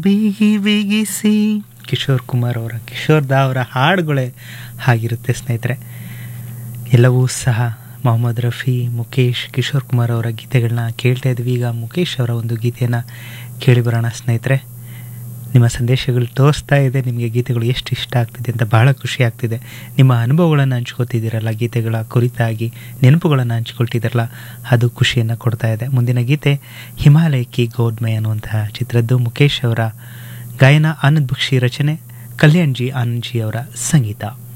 ಬಿಗಿ ಬಿಗಿಸಿ ಕಿಶೋರ್ ಕುಮಾರ್ ಅವರ ಕಿಶೋರ್ ದಾ ಅವರ ಹಾಡುಗಳೇ ಹಾಗಿರುತ್ತೆ ಸ್ನೇಹಿತರೆ ಎಲ್ಲವೂ ಸಹ ಮೊಹಮ್ಮದ್ ರಫಿ ಮುಖೇಶ್ ಕಿಶೋರ್ ಕುಮಾರ್ ಅವರ ಗೀತೆಗಳನ್ನ ಕೇಳ್ತಾ ಇದ್ವಿ ಈಗ ಮುಖೇಶ್ ಅವರ ಒಂದು ಗೀತೆಯನ್ನು ಕೇಳಿ ಬರೋಣ ಸ್ನೇಹಿತರೆ ನಿಮ್ಮ ಸಂದೇಶಗಳು ತೋರಿಸ್ತಾ ಇದೆ ನಿಮಗೆ ಗೀತೆಗಳು ಎಷ್ಟು ಇಷ್ಟ ಆಗ್ತಿದೆ ಅಂತ ಬಹಳ ಖುಷಿ ಆಗ್ತಿದೆ ನಿಮ್ಮ ಅನುಭವಗಳನ್ನು ಹಂಚ್ಕೋತಿದ್ದೀರಲ್ಲ ಗೀತೆಗಳ ಕುರಿತಾಗಿ ನೆನಪುಗಳನ್ನು ಹಂಚ್ಕೊಳ್ತಿದ್ದೀರಲ್ಲ ಅದು ಖುಷಿಯನ್ನು ಕೊಡ್ತಾ ಇದೆ ಮುಂದಿನ ಗೀತೆ ಹಿಮಾಲಯಕ್ಕಿ ಗೋದ್ಮೆ ಅನ್ನುವಂತಹ ಚಿತ್ರದ್ದು ಮುಖೇಶ್ ಅವರ ಗಾಯನ ಆನಂದ್ ಬಕ್ಷಿ ರಚನೆ ಕಲ್ಯಾಣ್ ಜಿ ಆನಂದ್ ಜಿ ಅವರ ಸಂಗೀತ